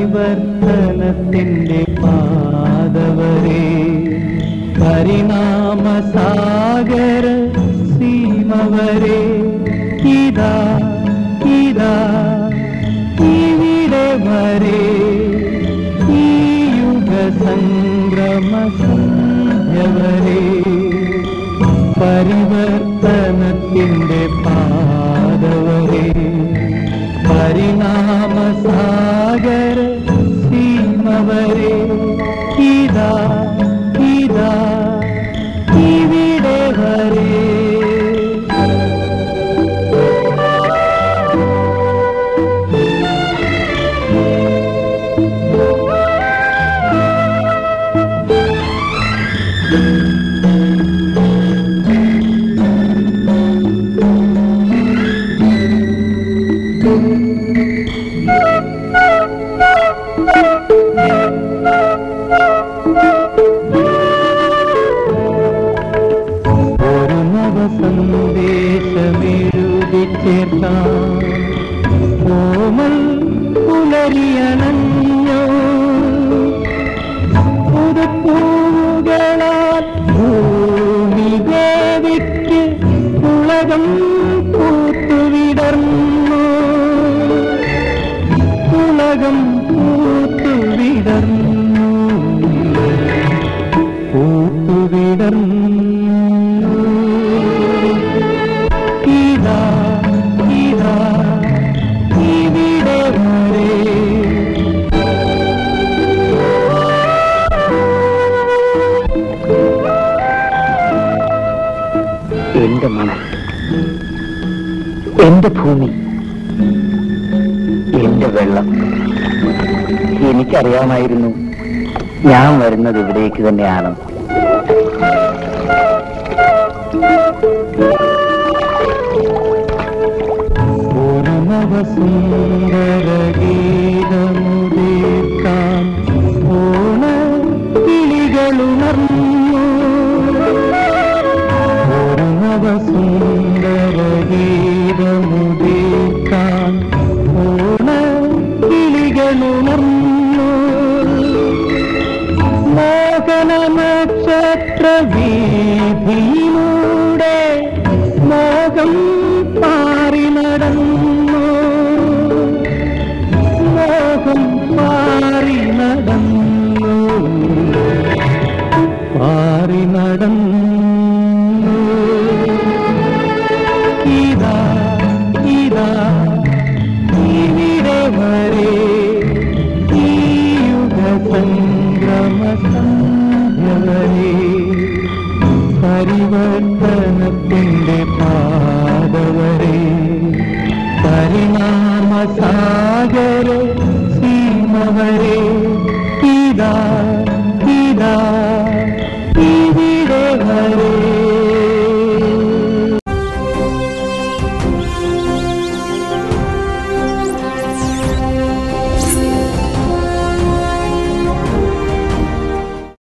പരിവർത്തനത്തിന്റെ പാതവരെ പരിണാമസാഗര സീമവരെ ഇതാ ഇതാ ഇവിടെ വരെ ഈ യുഗസംഗ്രമ സന്ധ്യവരെ പരിവർത്തനത്തിന്റെ പാതവരെ പരിണാമസാഗര സീമവരെ ഇതാ ഇതാ ഇവിടെ വരെ ഒരു നവ സന്ദേശമെഴുതി ചേർക്കാം കോമൽ പുലരിയണഞ്ഞോ പുതുപ്പൂവുകളാൽ ഭൂമി ദേവിക്ക് ഉലകം പൂത്തുവിടർന്നു ഉലകം പൂത്തുവിടർന്നു പൂത്തുവിടർന്നു ഇതാ ഇതാ ഇവിടെ വരെ എന്റെ മണൽ എന്റെ ഭൂമി എന്റെ വെള്ളം എനിക്കറിയാമായിരുന്നു ഞാൻ വരുന്നത് ഇവിടേക്ക് തന്നെയാണ് ഒരു നവസുന്ദര ഗീതമുദീർക്കാൻ ഓണ കിളികളുണർന്നു ഒരു നവസുന്ദര ഗീതമുദീർക്കാൻ ഓണ കിളികളുണർന്നു മോഹന നക്ഷത്ര വീതിയിലൂടെ മോഹം പാറി നടന്നു മോഹം പാറി നടന്നു പാറി നടന്നു ഇതാ ഇതാ ഇവിടെ വരെ ഈ യുഗസംഗ്രമ സന്ധ്യവരെ പരിവർത്തനത്തിന്റെ പാതവരെ പരിണാമസാഗര സീമവരെ ഇതാ